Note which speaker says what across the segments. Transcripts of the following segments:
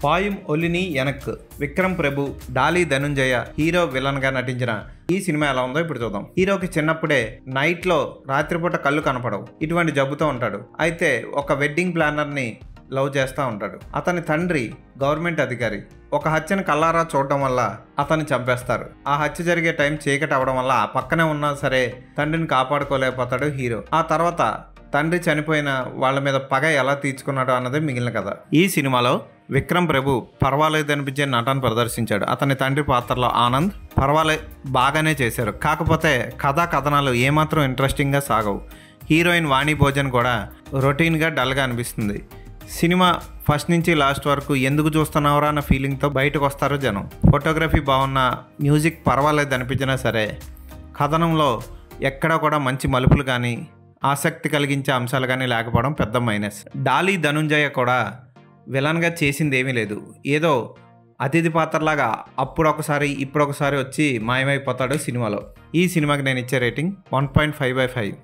Speaker 1: పాయుం ఒలిని ఎనక్ Vikram Prabhu Daali Dhananjaya hero villain గా నటించిన ఈ సినిమా ఎలా ఉందో ఇప్పుడు చూద్దాం హీరోకి చిన్నప్పుడే నైట్ లో రాత్రిపూట కళ్ళు కనపడవు ఇటువంటి జబ్బుతో ఉంటాడు అయితే ఒక వెడ్డింగ్ ప్లానర్ ని లవ్ చేస్తూ ఉంటాడు అతని తండ్రి గవర్నమెంట్ అధికారి ఒక హత్యను కల్లారా చూడటం వల్ల అతన్ని చంపేస్తారు ఆ హత్య జరిగే టైం చీకటి అవడం వల్ల ఆ పక్కనే ఉన్నా సరే తండ్రిని కాపాడుకోలేకపోతాడు హీరో ఆ తర్వాత తండ్రి చనిపోయిన వాళ్ళ మీద పగ ఎలా తీర్చుకున్నాడో అన్నది మిగిలిన కథ ఈ సినిమాలో విక్రమ్ ప్రభు పర్వాలేదు అనిపించే నటన ప్రదర్శించాడు అతని తండ్రి పాత్రలో ఆనంద్ పర్వాలే బాగానే చేశారు కాకపోతే కథా కథనాలు ఏమాత్రం ఇంట్రెస్టింగ్గా సాగవు హీరోయిన్ వాణి భోజన్ కూడా రొటీన్గా డల్గా అనిపిస్తుంది సినిమా ఫస్ట్ నుంచి లాస్ట్ వరకు ఎందుకు చూస్తున్నావురా అన్న ఫీలింగ్తో బయటకు వస్తారు జనం ఫోటోగ్రఫీ బాగున్న మ్యూజిక్ పర్వాలేదు అనిపించినా సరే కథనంలో ఎక్కడా కూడా మంచి మలుపులు కానీ ఆసక్తి కలిగించే అంశాలు కానీ లేకపోవడం పెద్ద మైనస్ డాలీ ధనుంజయ కూడా విలన్గా చేసింది ఏమీ లేదు ఏదో అతిథి పాత్రలాగా అప్పుడు ఒకసారి ఇప్పుడు ఒకసారి వచ్చి మాయమైపోతాడు సినిమాలో ఈ సినిమాకి నేను ఇచ్చే rating one point five by five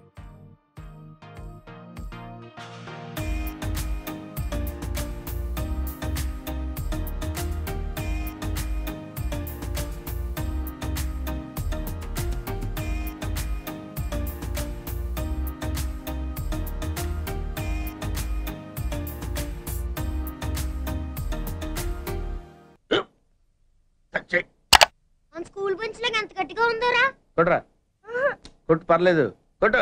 Speaker 2: మన స్కూల్ బెంచ్ లాగా ఎంత గట్టిగా ఉందోరా
Speaker 3: కొట్రా కొట్టు పర్లేదు కొట్టు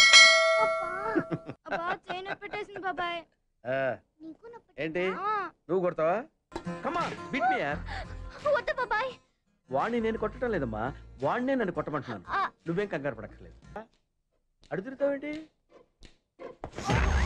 Speaker 2: అబ్బా చైన్ పెట్టేసింది బాబాయ్
Speaker 3: ఆ,
Speaker 2: నీకు నొప్పి
Speaker 3: ఏంటి
Speaker 2: ఆ,
Speaker 3: నువ్వు కొడతావా కమా బిట్ మీ యార్
Speaker 2: వద్దు బాబాయ్
Speaker 3: వాణ్ణి నేను కొట్టడం లేదమ్మా వాణ్ణే నన్ను కొట్టమంటున్నాను
Speaker 2: ఆ,
Speaker 3: నువ్వేం కంగారు పడక్కర్లేదు అడుగుతావేంటి
Speaker 2: ఆ,